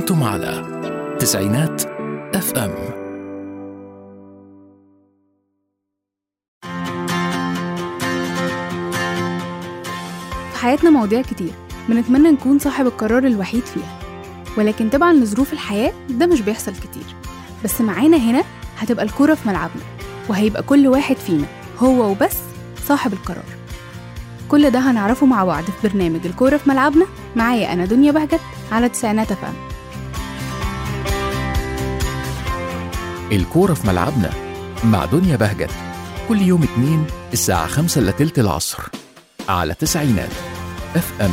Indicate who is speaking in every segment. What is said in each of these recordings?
Speaker 1: أنتم على تسعينات اف ام
Speaker 2: في حياتنا مواضيع كتير بنتمنى نكون صاحب القرار الوحيد فيها ولكن طبعا لظروف الحياة ده مش بيحصل كتير بس معانا هنا هتبقى الكورة في ملعبنا وهيبقى كل واحد فينا هو وبس صاحب القرار كل ده هنعرفه مع بعض في برنامج الكورة في ملعبنا معايا أنا دنيا بهجت على تسعينات أفهم
Speaker 1: الكورة في ملعبنا مع دنيا بهجت كل يوم اثنين الساعة خمسة إلا تلت العصر على تسعينات اف ام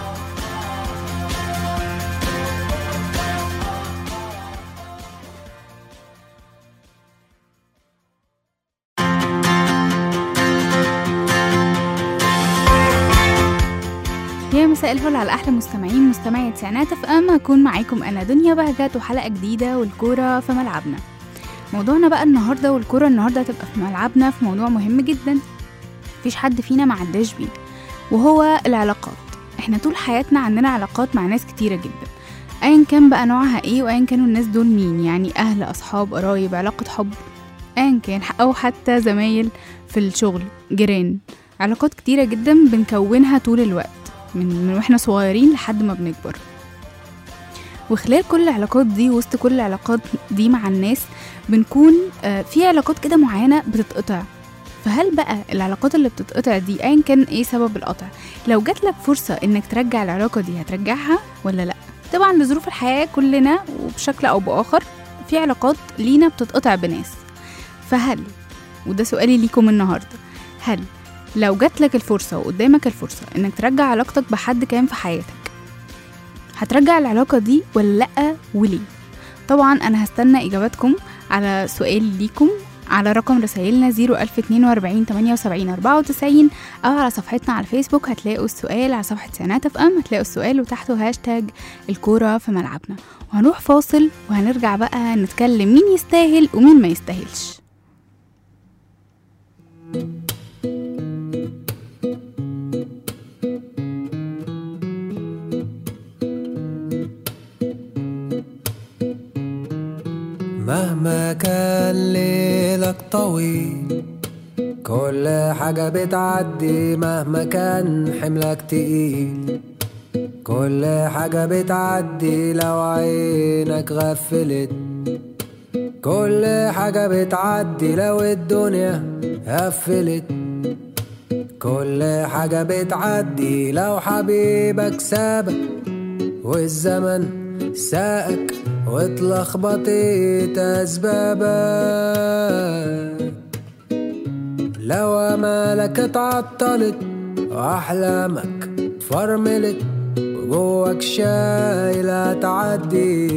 Speaker 2: يا مساء الفل على احلى مستمعين مستمعي تسعينات اف ام هكون معاكم انا دنيا بهجت وحلقه جديده والكوره في ملعبنا موضوعنا بقى النهارده والكوره النهارده هتبقى في ملعبنا في موضوع مهم جدا مفيش حد فينا ما عداش بيه وهو العلاقات احنا طول حياتنا عندنا علاقات مع ناس كتيره جدا ايا كان بقى نوعها ايه وايا كانوا الناس دول مين يعني اهل اصحاب قرايب علاقه حب ايا كان او حتى زمايل في الشغل جيران علاقات كتيره جدا بنكونها طول الوقت من, من واحنا صغيرين لحد ما بنكبر وخلال كل العلاقات دي وسط كل العلاقات دي مع الناس بنكون آه، في علاقات كده معينة بتتقطع فهل بقى العلاقات اللي بتتقطع دي ايا كان ايه سبب القطع لو جات لك فرصة انك ترجع العلاقة دي هترجعها ولا لا طبعا لظروف الحياة كلنا وبشكل او باخر في علاقات لينا بتتقطع بناس فهل وده سؤالي ليكم النهاردة هل لو جات لك الفرصة وقدامك الفرصة انك ترجع علاقتك بحد كان في حياتك هترجع العلاقة دي ولا لأ وليه طبعا انا هستنى اجاباتكم على سؤال ليكم على رقم رسائلنا 01042 78 94 او على صفحتنا على الفيسبوك هتلاقوا السؤال على صفحة سنات اف ام هتلاقوا السؤال وتحته هاشتاج الكورة في ملعبنا وهنروح فاصل وهنرجع بقى نتكلم مين يستاهل ومين ما يستاهلش
Speaker 3: مهما كان ليلك طويل كل حاجة بتعدي مهما كان حملك تقيل كل حاجة بتعدي لو عينك غفلت كل حاجة بتعدي لو الدنيا قفلت كل حاجة بتعدي لو حبيبك سابك والزمن ساقك واتلخبطت أسبابك لو أمالك اتعطلت وأحلامك فرملت وجواك شايلة تعدي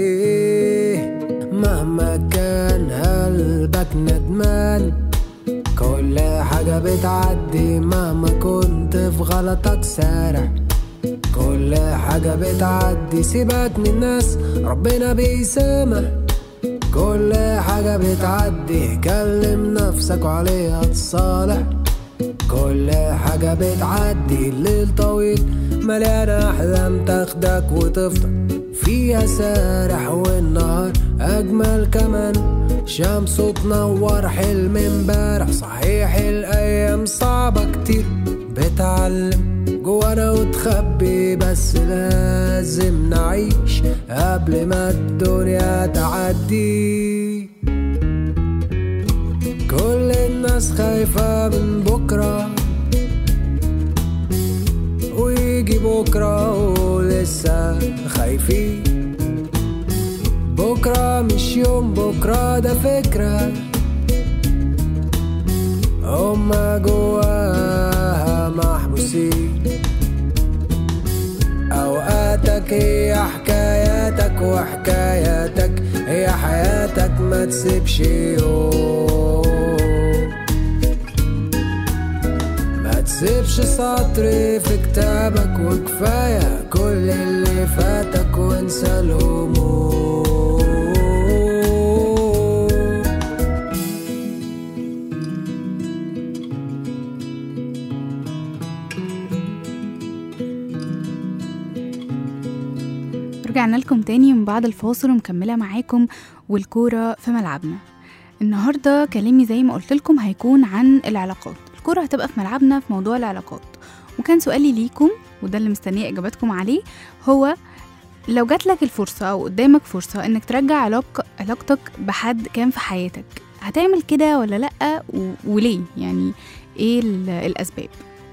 Speaker 3: مهما كان قلبك ندمان كل حاجة بتعدي مهما كنت في غلطك سارح كل حاجة بتعدي سيبك من الناس ربنا بيسامح كل حاجة بتعدي كلم نفسك وعليها تصالح كل حاجة بتعدي الليل طويل مليانة أحلام تاخدك وتفضل فيها سارح والنهار أجمل كمان شمس تنور حلم امبارح صحيح الأيام صعبة كتير بتعلم جوانا وتخبي بس لازم نعيش قبل ما الدنيا تعدي كل الناس خايفة من بكرة ويجي بكرة ولسه خايفين بكرة مش يوم بكرة ده فكرة هما جواها محبوسين أوقاتك هي حكاياتك وحكاياتك هي حياتك ما تسيبش يوم ما تسيبش سطر في كتابك وكفاية كل اللي فاتك وانسى الهموم
Speaker 2: ورجعنا لكم تاني من بعد الفاصل ومكملة معاكم والكورة في ملعبنا النهاردة كلامي زي ما قلت لكم هيكون عن العلاقات الكورة هتبقى في ملعبنا في موضوع العلاقات وكان سؤالي ليكم وده اللي مستنية إجاباتكم عليه هو لو جات لك الفرصة أو قدامك فرصة إنك ترجع علاق... علاقتك بحد كان في حياتك هتعمل كده ولا لأ و... وليه يعني إيه ال... الأسباب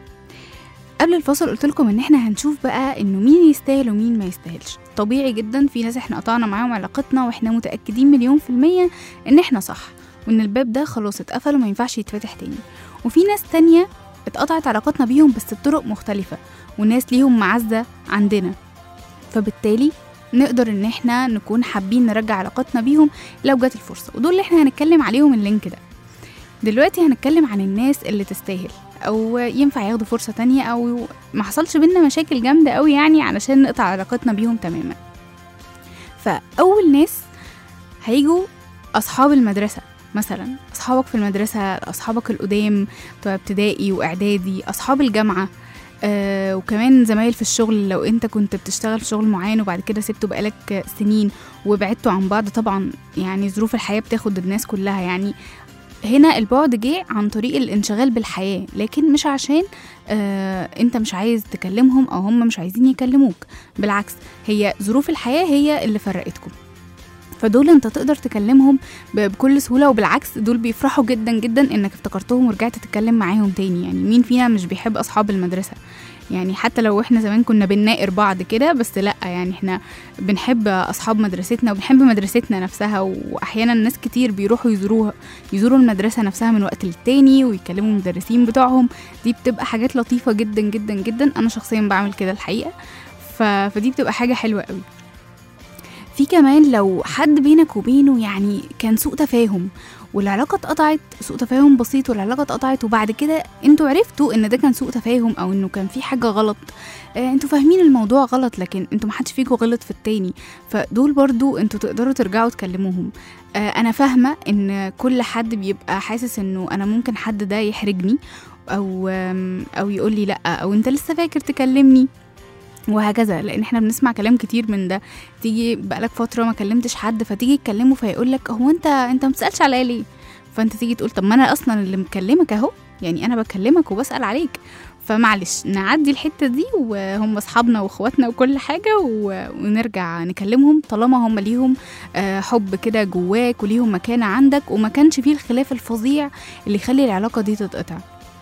Speaker 2: قبل الفاصل قلت لكم ان احنا هنشوف بقى انه مين يستاهل ومين ما يستاهلش طبيعي جدا في ناس احنا قطعنا معاهم علاقتنا واحنا متاكدين مليون في الميه ان احنا صح وان الباب ده خلاص اتقفل وما ينفعش يتفتح تاني وفي ناس تانية اتقطعت علاقتنا بيهم بس بطرق مختلفة وناس ليهم معزة عندنا فبالتالي نقدر ان احنا نكون حابين نرجع علاقتنا بيهم لو جت الفرصة ودول اللي احنا هنتكلم عليهم اللينك ده دلوقتي هنتكلم عن الناس اللي تستاهل او ينفع ياخدوا فرصة تانية او ما حصلش بينا مشاكل جامدة قوي يعني علشان نقطع علاقتنا بيهم تماما فاول ناس هيجوا اصحاب المدرسة مثلا اصحابك في المدرسة اصحابك القدام بتوع ابتدائي واعدادي اصحاب الجامعة آه وكمان زمايل في الشغل لو انت كنت بتشتغل في شغل معين وبعد كده سبته بقالك سنين وبعدتوا عن بعض طبعا يعني ظروف الحياة بتاخد الناس كلها يعني هنا البعد جه عن طريق الانشغال بالحياة لكن مش عشان آه انت مش عايز تكلمهم او هم مش عايزين يكلموك بالعكس هي ظروف الحياة هي اللي فرقتكم فدول انت تقدر تكلمهم ب- بكل سهولة وبالعكس دول بيفرحوا جدا جدا انك افتكرتهم ورجعت تتكلم معاهم تاني يعني مين فينا مش بيحب اصحاب المدرسة يعني حتى لو احنا زمان كنا بنناقر بعض كده بس لا يعني احنا بنحب اصحاب مدرستنا وبنحب مدرستنا نفسها واحيانا ناس كتير بيروحوا يزوروها يزوروا المدرسة نفسها من وقت للتاني ويكلموا المدرسين بتوعهم دي بتبقى حاجات لطيفة جدا جدا جدا انا شخصيا بعمل كده الحقيقة ف... فدي بتبقى حاجة حلوة قوي في كمان لو حد بينك وبينه يعني كان سوء تفاهم والعلاقة اتقطعت سوء تفاهم بسيط والعلاقة اتقطعت وبعد كده انتوا عرفتوا ان ده كان سوء تفاهم او انه كان في حاجة غلط اه انتوا فاهمين الموضوع غلط لكن انتوا محدش فيكم غلط في التاني فدول برضو انتوا تقدروا ترجعوا تكلموهم اه انا فاهمة ان كل حد بيبقى حاسس انه انا ممكن حد ده يحرجني او آم، او يقول لي لا او انت لسه فاكر تكلمني وهكذا لان احنا بنسمع كلام كتير من ده تيجي بقالك فتره ما كلمتش حد فتيجي تكلمه فيقول لك هو انت انت ما بتسالش عليا ليه فانت تيجي تقول طب ما انا اصلا اللي مكلمك اهو يعني انا بكلمك وبسال عليك فمعلش نعدي الحته دي وهم اصحابنا واخواتنا وكل حاجه و... ونرجع نكلمهم طالما هم ليهم آه، حب كده جواك وليهم مكانه عندك وما كانش فيه الخلاف الفظيع اللي يخلي العلاقه دي تتقطع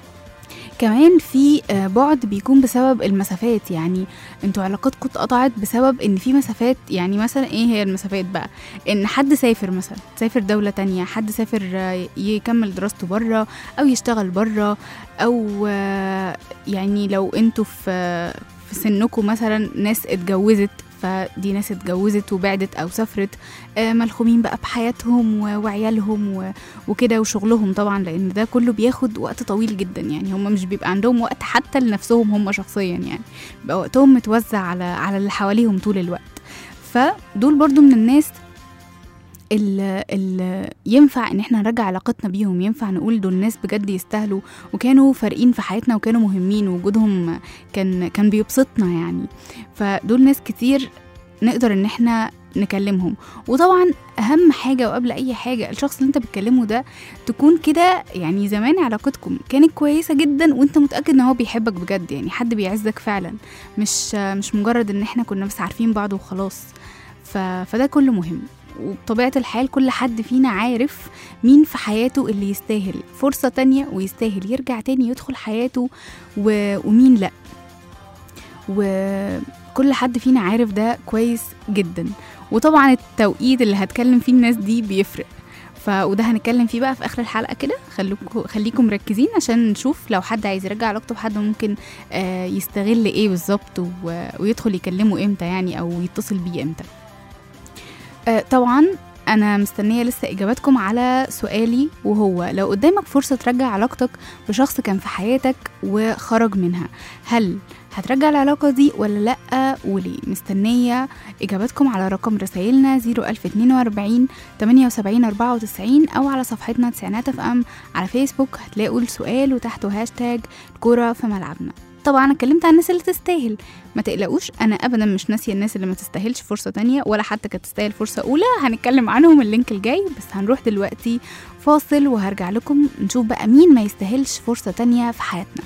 Speaker 2: كمان في آه، بعد بيكون بسبب المسافات يعني انتوا علاقاتكم اتقطعت بسبب ان في مسافات يعني مثلا ايه هي المسافات بقى ان حد سافر مثلا سافر دولة تانية حد سافر آه، يكمل دراسته بره او يشتغل بره او آه، يعني لو انتوا في في سنكم مثلا ناس اتجوزت فدي ناس اتجوزت وبعدت او سافرت آه، ملخومين بقى بحياتهم و- وعيالهم و- وكده وشغلهم طبعا لان ده كله بياخد وقت طويل جدا يعني هم مش بيبقى عندهم وقت حتى لنفسهم هم شخصيا يعني بيبقى وقتهم متوزع على على اللي حواليهم طول الوقت فدول برضو من الناس اللي, اللي ينفع ان احنا نرجع علاقتنا بيهم ينفع نقول دول ناس بجد يستاهلوا وكانوا فارقين في حياتنا وكانوا مهمين ووجودهم كان كان بيبسطنا يعني فدول ناس كتير نقدر ان احنا نكلمهم وطبعا اهم حاجه وقبل اي حاجه الشخص اللي انت بتكلمه ده تكون كده يعني زمان علاقتكم كانت كويسه جدا وانت متاكد ان هو بيحبك بجد يعني حد بيعزك فعلا مش مش مجرد ان احنا كنا بس عارفين بعض وخلاص ف... فده كله مهم وبطبيعة الحال كل حد فينا عارف مين في حياته اللي يستاهل فرصة تانية ويستاهل يرجع تاني يدخل حياته و... ومين لأ وكل حد فينا عارف ده كويس جدا وطبعا التوقيت اللي هتكلم فيه الناس دي بيفرق ف وده هنتكلم فيه بقى في اخر الحلقه كده خليكم خليكم مركزين عشان نشوف لو حد عايز يرجع علاقته بحد ممكن آه يستغل ايه بالظبط و- ويدخل يكلمه امتى يعني او يتصل بيه امتى آه طبعا انا مستنيه لسه اجاباتكم على سؤالي وهو لو قدامك فرصه ترجع علاقتك بشخص كان في حياتك وخرج منها هل هترجع العلاقة دي ولا لأ وليه مستنية إجاباتكم على رقم رسايلنا 01042 78 94 أو على صفحتنا تسعينات اف ام على فيسبوك هتلاقوا السؤال وتحته هاشتاج الكورة في ملعبنا طبعا أنا اتكلمت عن الناس اللي تستاهل ما تقلقوش انا ابدا مش ناسيه الناس اللي ما تستاهلش فرصه تانية ولا حتى كانت تستاهل فرصه اولى هنتكلم عنهم اللينك الجاي بس هنروح دلوقتي فاصل وهرجع لكم نشوف بقى مين ما يستاهلش فرصه تانية في حياتنا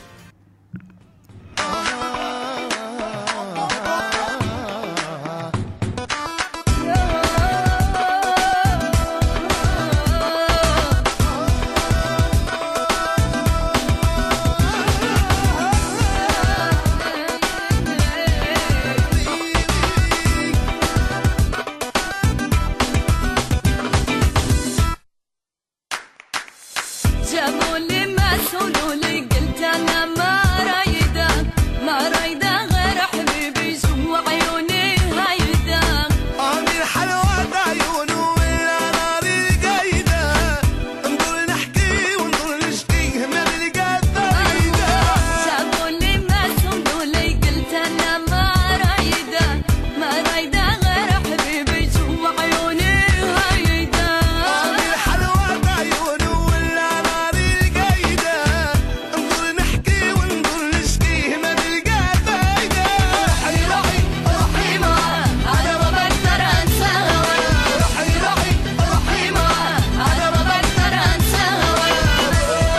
Speaker 4: جابوا لي ما سولوا لي قلت انا ما رايده ما رايده غير حبيبي جوا عيوني هيدا
Speaker 5: عامل حلوة عيونه ولا ناري قايدة نضل نحكي ونضل نشكي ما نلقى فايدة
Speaker 4: جابوا لي ما سولوا لي قلت انا ما رايده ما رايده غير حبيبي جوا عيوني هيدا
Speaker 5: عامل حلوة عيونه ولا ناري قايدة نضل نحكي ونضل نشكي ما نلقى فايدة روحي روحي روحي
Speaker 4: معاه انا ما بقدر انسى هواك
Speaker 5: روحي روحي روحي
Speaker 4: معاه انا ما بقدر انسى هواك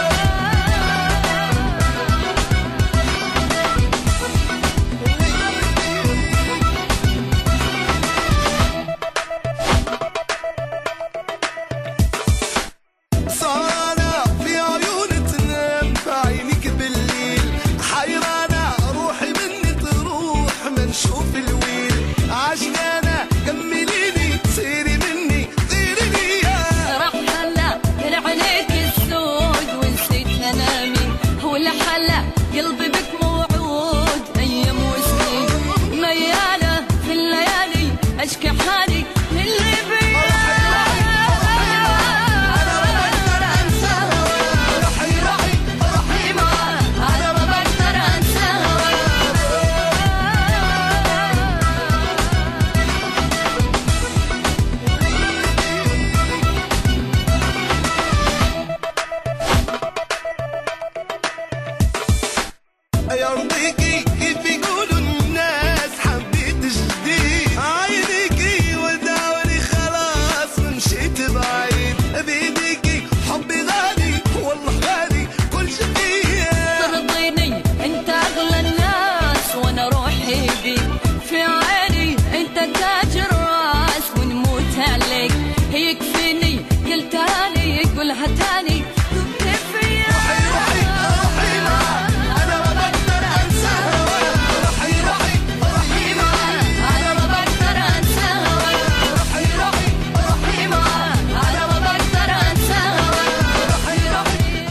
Speaker 5: سهرانة في عيون تنام في عينيك بالليل حيرانة روحي مني تروح ما نشوف الويل عشقانة كمليني سيري مني طيري ليا
Speaker 4: راح هلا من عينيك السود ونسيت كلامي ولا حلا قلبي بك موعود ايام وسنين ميالة في الليالي اشكي حالي للي بيا انا ما بقدر انسى هواك
Speaker 5: روحي روحي
Speaker 4: روحي معاه انا ما بقدر انسى هواك
Speaker 5: يرضيكي كيف يقولوا الناس حبيت جديد عينيكي وداوني خلاص مشيت بعيد بيديكي حبي غالي والله غالي كل شي فيا
Speaker 4: ترضيني انت اغلى الناس وانا روحي بيك في عيني انت تاج الراس ونموت عليك يكفيني قلتها لي قولها تاني تبكي فيا
Speaker 5: روحي روحي معاه انا ما بقدر انسى هواك روحي روحي روحي معاه
Speaker 4: انا ما بقدر انسى هواك
Speaker 5: روحي روحي
Speaker 4: روحي معاه انا ما بقدر انسى هواك
Speaker 5: روحي روحي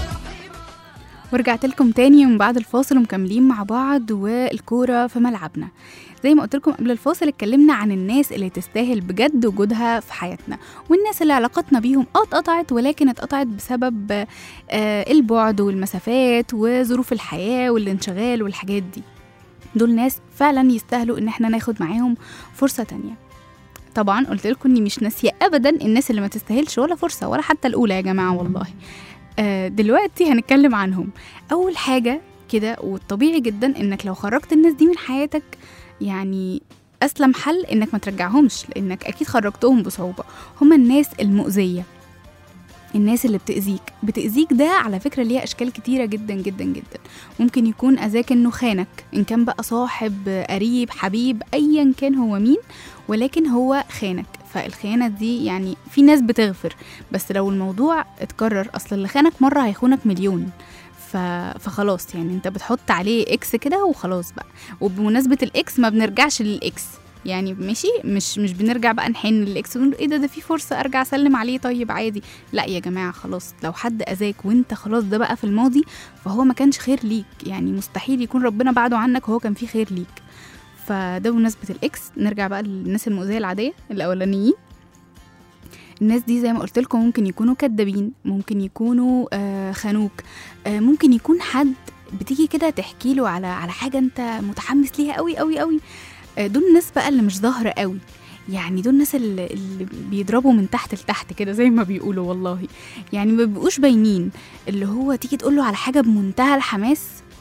Speaker 2: ورجعت لكم تاني من بعد الفاصل ومكملين مع بعض والكورة في ملعبنا زي ما قلت لكم قبل الفاصل اتكلمنا عن الناس اللي تستاهل بجد وجودها في حياتنا والناس اللي علاقتنا بيهم اه اتقطعت ولكن اتقطعت بسبب آه البعد والمسافات وظروف الحياة والانشغال والحاجات دي دول ناس فعلا يستاهلوا ان احنا ناخد معاهم فرصة تانية طبعا قلت لكم اني مش ناسيه ابدا الناس اللي ما تستاهلش ولا فرصه ولا حتى الاولى يا جماعه والله آه دلوقتي هنتكلم عنهم اول حاجه كده والطبيعي جدا انك لو خرجت الناس دي من حياتك يعني اسلم حل انك ما ترجعهمش لانك اكيد خرجتهم بصعوبه هما الناس المؤذيه الناس اللي بتأذيك بتأذيك ده على فكرة ليها أشكال كتيرة جدا جدا جدا ممكن يكون أذاك إنه خانك إن كان بقى صاحب قريب حبيب أيا كان هو مين ولكن هو خانك فالخيانة دي يعني في ناس بتغفر بس لو الموضوع اتكرر أصل اللي خانك مرة هيخونك مليون ف... فخلاص يعني انت بتحط عليه اكس كده وخلاص بقى وبمناسبة الاكس ما بنرجعش للاكس يعني ماشي مش مش بنرجع بقى نحن للاكس ونقول ايه ده ده في فرصه ارجع اسلم عليه طيب عادي لا يا جماعه خلاص لو حد اذاك وانت خلاص ده بقى في الماضي فهو ما كانش خير ليك يعني مستحيل يكون ربنا بعده عنك وهو كان فيه خير ليك فده بمناسبه الاكس نرجع بقى للناس المؤذيه العاديه الاولانيين الناس دي زي ما قلت لكم ممكن يكونوا كدابين ممكن يكونوا آه خانوك آه ممكن يكون حد بتيجي كده تحكي له على على حاجه انت متحمس ليها قوي قوي قوي آه دول الناس بقى اللي مش ظاهره قوي يعني دول الناس اللي, اللي بيضربوا من تحت لتحت كده زي ما بيقولوا والله يعني ما بيبقوش باينين اللي هو تيجي تقول له على حاجه بمنتهى الحماس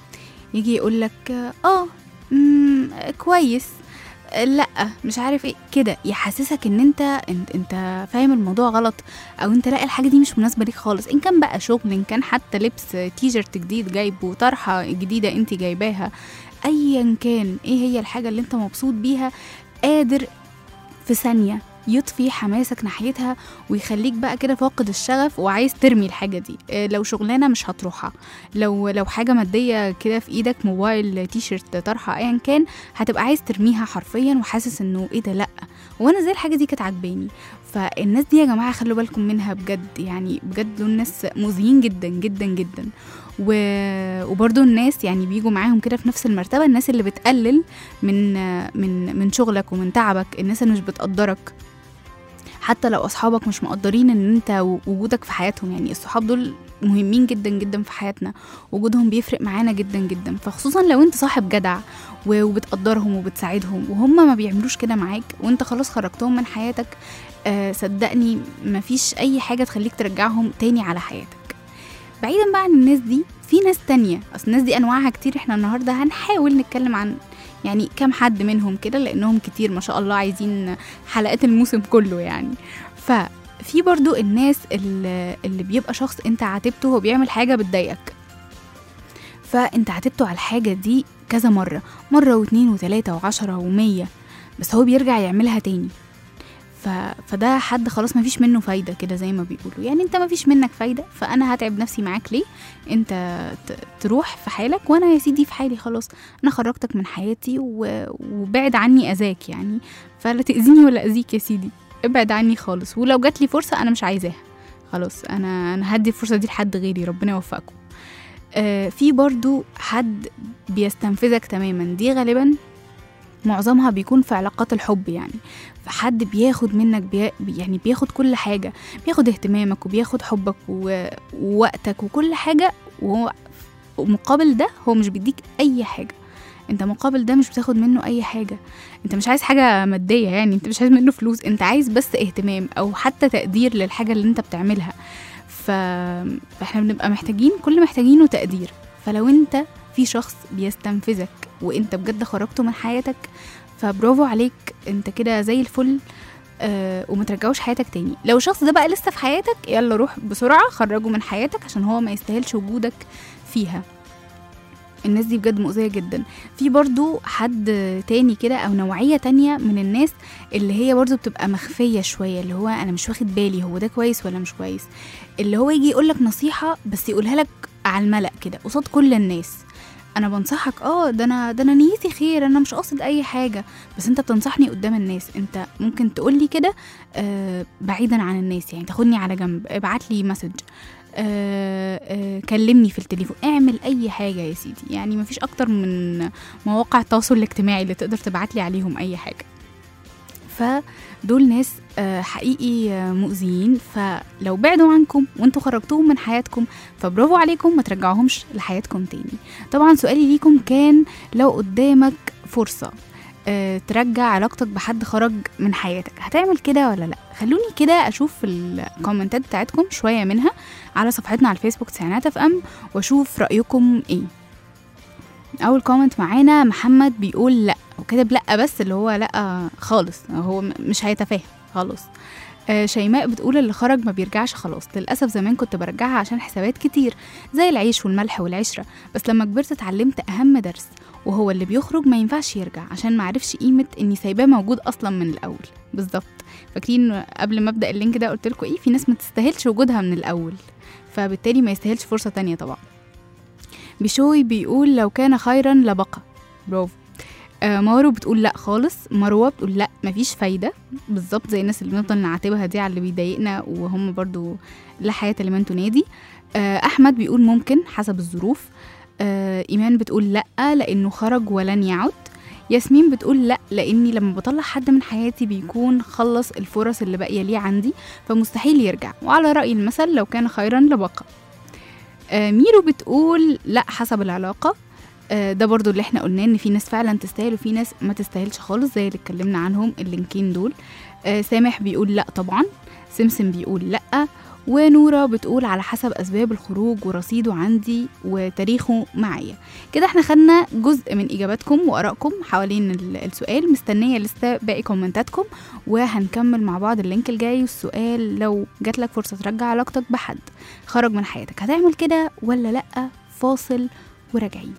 Speaker 2: يجي يقولك اه مم، كويس لا مش عارف ايه كده يحسسك ان انت انت, انت فاهم الموضوع غلط او انت لا الحاجه دي مش مناسبه ليك خالص ان كان بقى شغل ان كان حتى لبس تيشرت جديد جايبه طرحه جديده انت جايباها ايا كان ايه هي الحاجه اللي انت مبسوط بيها قادر في ثانيه يطفي حماسك ناحيتها ويخليك بقى كده فاقد الشغف وعايز ترمي الحاجه دي إيه لو شغلانه مش هتروحها لو لو حاجه ماديه كده في ايدك موبايل تيشرت طرحه ايا كان هتبقى عايز ترميها حرفيا وحاسس انه ايه ده لا وانا زي الحاجه دي كانت عجباني فالناس دي يا جماعه خلوا بالكم منها بجد يعني بجد دول ناس مؤذيين جدا جدا جدا و... وبرضو الناس يعني بيجوا معاهم كده في نفس المرتبه الناس اللي بتقلل من من من شغلك ومن تعبك الناس اللي مش بتقدرك حتى لو اصحابك مش مقدرين ان انت وجودك في حياتهم يعني الصحاب دول مهمين جدا جدا في حياتنا وجودهم بيفرق معانا جدا جدا فخصوصا لو انت صاحب جدع و- وبتقدرهم وبتساعدهم وهم ما بيعملوش كده معاك وانت خلاص خرجتهم من حياتك آه صدقني مفيش اي حاجه تخليك ترجعهم تاني على حياتك بعيدا بقى عن الناس دي في ناس تانية اصل الناس دي انواعها كتير احنا النهارده هنحاول نتكلم عن يعني كام حد منهم كده لانهم كتير ما شاء الله عايزين حلقات الموسم كله يعني ففي برضو الناس اللي, اللي بيبقى شخص انت عاتبته هو بيعمل حاجه بتضايقك فانت عاتبته على الحاجه دي كذا مره مره واتنين وتلاته وعشرة ومية بس هو بيرجع يعملها تاني ف... فده حد خلاص مفيش منه فايدة كده زي ما بيقولوا يعني انت مفيش منك فايدة فانا هتعب نفسي معاك ليه انت ت... تروح في حالك وانا يا سيدي في حالي خلاص انا خرجتك من حياتي و... وبعد عني اذاك يعني فلا تأذيني ولا اذيك يا سيدي ابعد عني خالص ولو جات لي فرصة انا مش عايزاها خلاص انا انا هدي الفرصة دي لحد غيري ربنا يوفقكم آه في برضو حد بيستنفذك تماما دي غالبا معظمها بيكون في علاقات الحب يعني فحد بياخد منك بي... يعني بياخد كل حاجة بياخد اهتمامك وبياخد حبك و... ووقتك وكل حاجة وهو ومقابل ده هو مش بيديك أي حاجة انت مقابل ده مش بتاخد منه اي حاجه انت مش عايز حاجه ماديه يعني انت مش عايز منه فلوس انت عايز بس اهتمام او حتى تقدير للحاجه اللي انت بتعملها ف... فاحنا بنبقى محتاجين كل محتاجينه تقدير فلو انت في شخص بيستنفذك وانت بجد خرجته من حياتك فبرافو عليك انت كده زي الفل آه وما ترجعوش حياتك تاني لو الشخص ده بقى لسه في حياتك يلا روح بسرعه خرجه من حياتك عشان هو ما يستاهلش وجودك فيها الناس دي بجد مؤذية جدا في برضو حد تاني كده أو نوعية تانية من الناس اللي هي برضو بتبقى مخفية شوية اللي هو أنا مش واخد بالي هو ده كويس ولا مش كويس اللي هو يجي يقولك نصيحة بس يقولها لك على الملأ كده قصاد كل الناس انا بنصحك اه ده انا ده انا نيتي خير انا مش قاصد اي حاجه بس انت بتنصحني قدام الناس انت ممكن تقولي كده آه بعيدا عن الناس يعني تاخدني على جنب ابعت لي مسج آه آه كلمني في التليفون اعمل اي حاجه يا سيدي يعني مفيش اكتر من مواقع التواصل الاجتماعي اللي تقدر تبعت لي عليهم اي حاجه فدول ناس آه حقيقي آه مؤذيين فلو بعدوا عنكم وانتوا خرجتوهم من حياتكم فبرافو عليكم ما ترجعوهمش لحياتكم تاني طبعا سؤالي ليكم كان لو قدامك فرصه آه ترجع علاقتك بحد خرج من حياتك هتعمل كده ولا لا خلوني كده اشوف الكومنتات بتاعتكم شويه منها على صفحتنا على الفيسبوك تسعينات اف ام واشوف رايكم ايه اول كومنت معانا محمد بيقول لا وكاتب لا بس اللي هو لا خالص هو م- مش هيتفاهم خالص آه، شيماء بتقول اللي خرج ما بيرجعش خلاص للأسف زمان كنت برجعها عشان حسابات كتير زي العيش والملح والعشرة بس لما كبرت اتعلمت أهم درس وهو اللي بيخرج ما ينفعش يرجع عشان ما عرفش قيمة إني سايباه موجود أصلا من الأول بالظبط فاكرين قبل ما أبدأ اللينك ده قلت لكم إيه في ناس ما تستاهلش وجودها من الأول فبالتالي ما يستاهلش فرصة تانية طبعا بشوي بيقول لو كان خيرا لبقى برافو آه مارو بتقول لا خالص مروه بتقول لا مفيش فايده بالظبط زي الناس اللي بنفضل نعاتبها دي على اللي بيضايقنا وهم برضو لا حياه لمن تنادي آه احمد بيقول ممكن حسب الظروف آه ايمان بتقول لا لانه خرج ولن يعد ياسمين بتقول لا لاني لما بطلع حد من حياتي بيكون خلص الفرص اللي باقيه ليه عندي فمستحيل يرجع وعلى راي المثل لو كان خيرا لبقى آه ميرو بتقول لا حسب العلاقه آه، ده برضو اللي احنا قلناه ان في ناس فعلا تستاهل وفي ناس ما تستاهلش خالص زي اللي اتكلمنا عنهم اللينكين دول آه، سامح بيقول لا طبعا سمسم بيقول لا ونورة بتقول على حسب أسباب الخروج ورصيده عندي وتاريخه معايا كده احنا خدنا جزء من إجاباتكم وآرائكم حوالين ال- السؤال مستنية لسه باقي كومنتاتكم وهنكمل مع بعض اللينك الجاي والسؤال لو جاتلك فرصة ترجع علاقتك بحد خرج من حياتك هتعمل كده ولا لأ فاصل وراجعين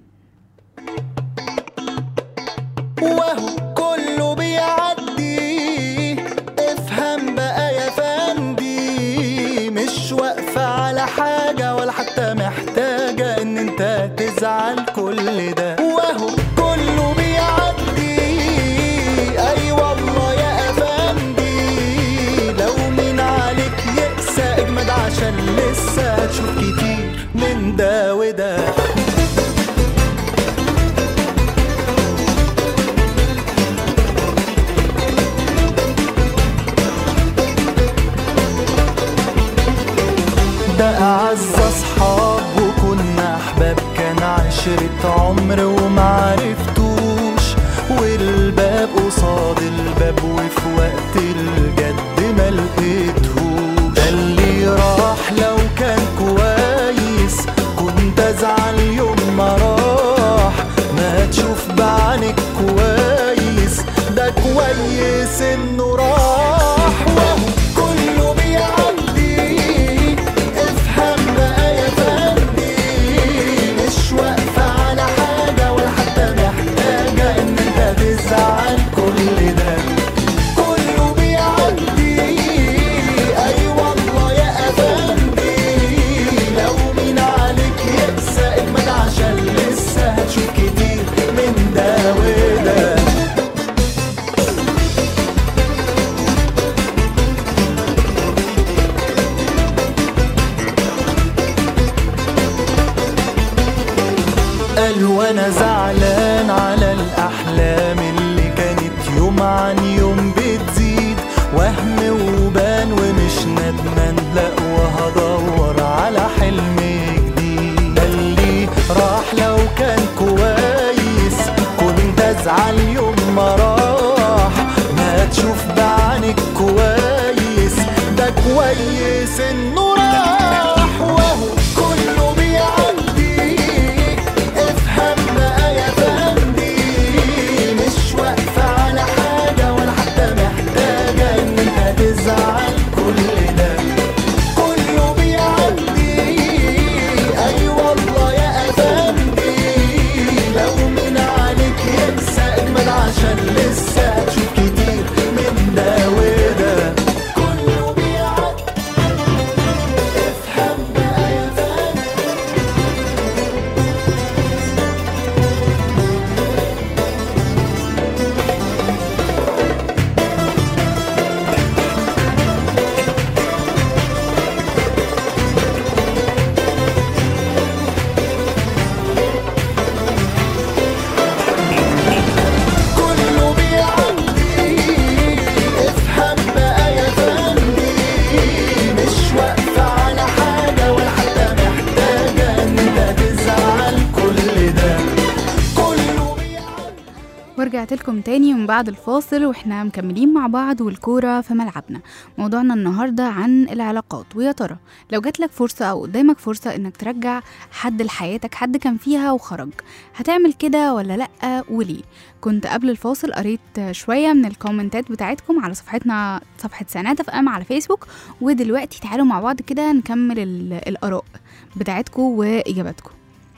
Speaker 5: وهو كله بيعدي افهم بقى يا فندي مش واقفة على حاجة ولا حتى محتاجة ان انت تزعل كل ده وهو كله بيعدي اي والله يا افندي لو مين عليك يقسى اجمد عشان لسه هتشوف كتير من ده وده ده أعز أصحاب وكنا أحباب كان عشرة عمر ومعرفتوش والباب قصاد الباب وفي وقت الجد ما لقيتهوش ده اللي راح لو كان كويس كنت أزعل يوم ما راح ما تشوف بعينك كويس ده كويس إنه راح وهو كله بيعدي افهم بقى يا فندي مش واقفة على حاجة ولا حتى محتاجة إن أنت تزعل كل ده كله بيعدي أي والله يا أفندي لو مين عليك يقسى اجمد عشان لسه هتشوف كتير من ده وده قال وانا زعلان على الاحلام اللي كانت يوم عن يوم بتزيد وهم وبان ومش ندمان لا وهدور على حلم جديد قال لي راح لو كان كويس كنت ازعل يوم ما راح ما تشوف بعينك كويس ده كويس انه راح وهو كله بيعدي افهم بقى يا فندي مش واقفة على حاجة ولا حتى محتاجة ان انت تزعل كل ده كله بيعدي اي والله يا افندي لو من عليك يقسى اجمد عشان لسه هتشوف كتير من ده وده كله بيعدي افهم بقى يا فندي كله بيعدي افهم بقى يا فندي مش واقفة على حاجة ولا حتى محتاجة ان انت تزعل كل ده كله بيعدي
Speaker 2: ورجعت لكم تاني من بعد الفاصل واحنا مكملين مع بعض والكورة في ملعبنا موضوعنا النهاردة عن العلاقات ويا ترى لو جاتلك فرصة أو قدامك فرصة إنك ترجع حد لحياتك حد كان فيها وخرج هتعمل كده ولا لأ وليه كنت قبل الفاصل قريت شوية من الكومنتات بتاعتكم على صفحتنا صفحة سنات اف ام على فيسبوك ودلوقتي تعالوا مع بعض كده نكمل ال- الآراء بتاعتكم وإجاباتكم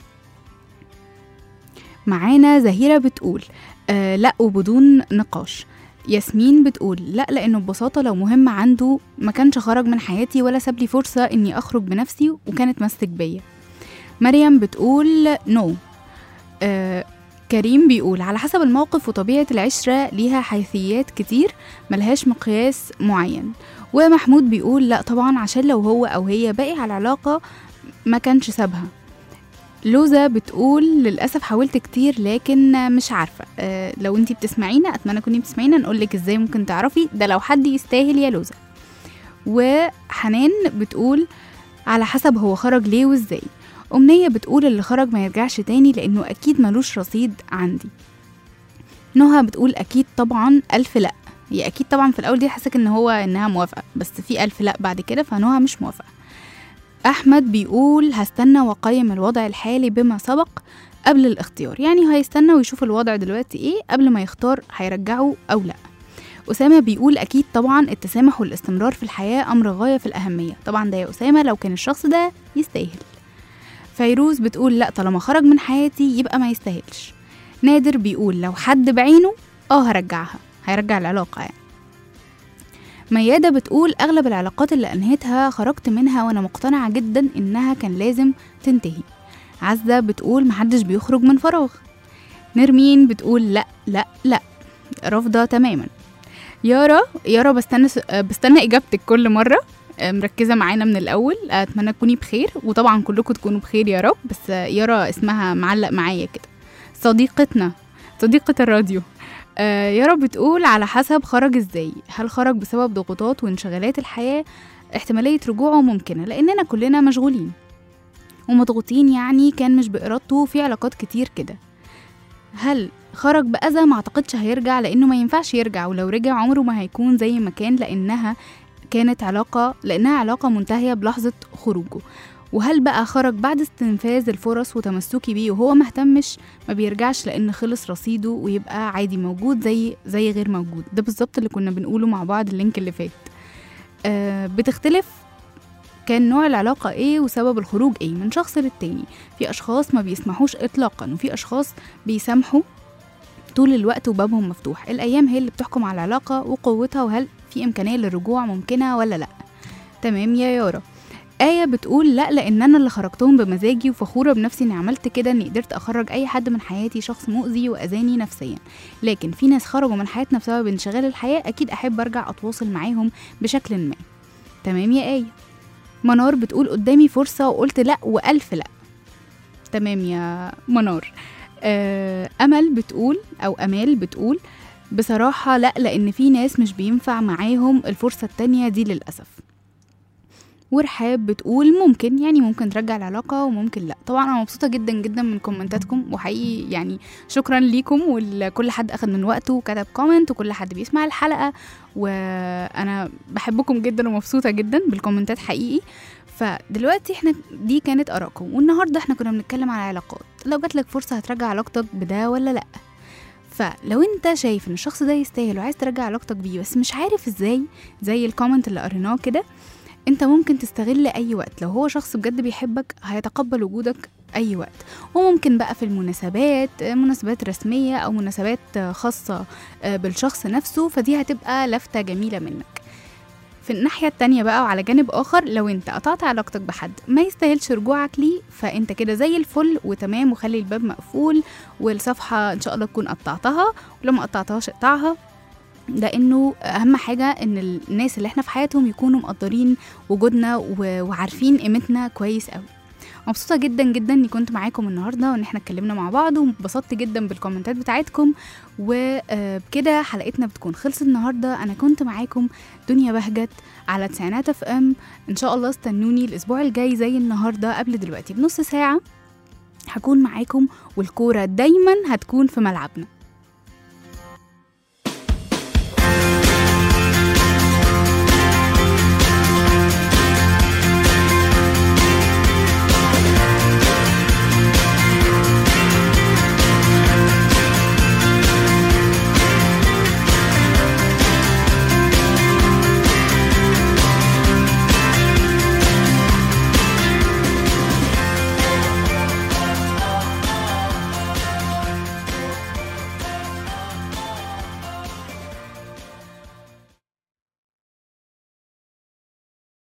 Speaker 2: معانا زهيرة بتقول آه لا وبدون نقاش ياسمين بتقول لا لانه ببساطه لو مهم عنده ما كانش خرج من حياتي ولا ساب لي فرصه اني اخرج بنفسي وكانت مسك بيا مريم بتقول نو آه كريم بيقول على حسب الموقف وطبيعه العشره ليها حيثيات كتير ملهاش مقياس معين ومحمود بيقول لا طبعا عشان لو هو او هي باقي على العلاقه ما كانش سابها لوزة بتقول للأسف حاولت كتير لكن مش عارفة أه لو انتي بتسمعينا أتمنى كنتي بتسمعينا نقولك ازاي ممكن تعرفي ده لو حد يستاهل يا لوزة وحنان بتقول على حسب هو خرج ليه وازاي أمنية بتقول اللي خرج ما يرجعش تاني لأنه أكيد ملوش رصيد عندي نهى بتقول أكيد طبعا ألف لأ هي أكيد طبعا في الأول دي حاسك إن هو إنها موافقة بس في ألف لأ بعد كده فنهى مش موافقة أحمد بيقول هستنى وأقيم الوضع الحالي بما سبق قبل الاختيار يعني هيستنى ويشوف الوضع دلوقتي ايه قبل ما يختار هيرجعه أو لأ أسامة بيقول أكيد طبعا التسامح والاستمرار في الحياة أمر غاية في الأهمية طبعا ده يا أسامة لو كان الشخص ده يستاهل فيروز بتقول لأ طالما خرج من حياتي يبقى ما يستاهلش نادر بيقول لو حد بعينه اه هرجعها هيرجع العلاقة يعني ميادة بتقول أغلب العلاقات اللي أنهيتها خرجت منها وأنا مقتنعة جدا إنها كان لازم تنتهي عزة بتقول محدش بيخرج من فراغ نرمين بتقول لا لا لا رافضة تماما يارا يارا بستنى س- آه، بستنى إجابتك كل مرة آه، مركزة معانا من الأول أتمنى تكوني بخير وطبعا كلكم تكونوا بخير يا رب بس آه، يارا اسمها معلق معايا كده صديقتنا صديقة الراديو آه يا رب بتقول على حسب خرج ازاي هل خرج بسبب ضغوطات وانشغالات الحياة احتمالية رجوعه ممكنة لأننا كلنا مشغولين ومضغوطين يعني كان مش بإرادته في علاقات كتير كده هل خرج بأذى ما أعتقدش هيرجع لأنه ما ينفعش يرجع ولو رجع عمره ما هيكون زي ما كان لأنها كانت علاقة لأنها علاقة منتهية بلحظة خروجه وهل بقى خرج بعد استنفاذ الفرص وتمسكي بيه وهو مهتمش ما بيرجعش لان خلص رصيده ويبقى عادي موجود زي زي غير موجود ده بالظبط اللي كنا بنقوله مع بعض اللينك اللي فات آه بتختلف كان نوع العلاقة ايه وسبب الخروج ايه من شخص للتاني في اشخاص ما بيسمحوش اطلاقا وفي اشخاص بيسامحوا طول الوقت وبابهم مفتوح الايام هي اللي بتحكم على العلاقة وقوتها وهل في امكانية للرجوع ممكنة ولا لا تمام يا يارا آية بتقول لا لأن أنا اللي خرجتهم بمزاجي وفخورة بنفسي إني عملت كده إني قدرت أخرج أي حد من حياتي شخص مؤذي وأذاني نفسيا لكن في ناس خرجوا من حياتنا بسبب انشغال الحياة أكيد أحب أرجع أتواصل معاهم بشكل ما تمام يا آية منار بتقول قدامي فرصة وقلت لا وألف لا تمام يا منار آه أمل بتقول أو أمال بتقول بصراحة لا لأن في ناس مش بينفع معاهم الفرصة التانية دي للأسف ورحاب بتقول ممكن يعني ممكن ترجع العلاقة وممكن لا طبعا أنا مبسوطة جدا جدا من كومنتاتكم وحقيقي يعني شكرا ليكم وكل حد أخد من وقته وكتب كومنت وكل حد بيسمع الحلقة وأنا بحبكم جدا ومبسوطة جدا بالكومنتات حقيقي فدلوقتي احنا دي كانت آرائكم والنهاردة احنا كنا بنتكلم على العلاقات لو جاتلك فرصة هترجع علاقتك بده ولا لأ فلو انت شايف ان الشخص ده يستاهل وعايز ترجع علاقتك بيه بس مش عارف ازاي زي الكومنت اللي قريناه كده انت ممكن تستغل اي وقت لو هو شخص بجد بيحبك هيتقبل وجودك اي وقت وممكن بقى في المناسبات مناسبات رسمية او مناسبات خاصة بالشخص نفسه فدي هتبقى لفتة جميلة منك في الناحية التانية بقى وعلى جانب آخر لو انت قطعت علاقتك بحد ما يستاهلش رجوعك ليه فانت كده زي الفل وتمام وخلي الباب مقفول والصفحة ان شاء الله تكون قطعتها ولما قطعتهاش اقطعها لانه اهم حاجه ان الناس اللي احنا في حياتهم يكونوا مقدرين وجودنا وعارفين قيمتنا كويس قوي مبسوطة جدا جدا اني كنت معاكم النهاردة وان احنا اتكلمنا مع بعض وانبسطت جدا بالكومنتات بتاعتكم وبكده حلقتنا بتكون خلصت النهاردة انا كنت معاكم دنيا بهجت على تسعينات اف ام ان شاء الله استنوني الاسبوع الجاي زي النهاردة قبل دلوقتي بنص ساعة هكون معاكم والكورة دايما هتكون في ملعبنا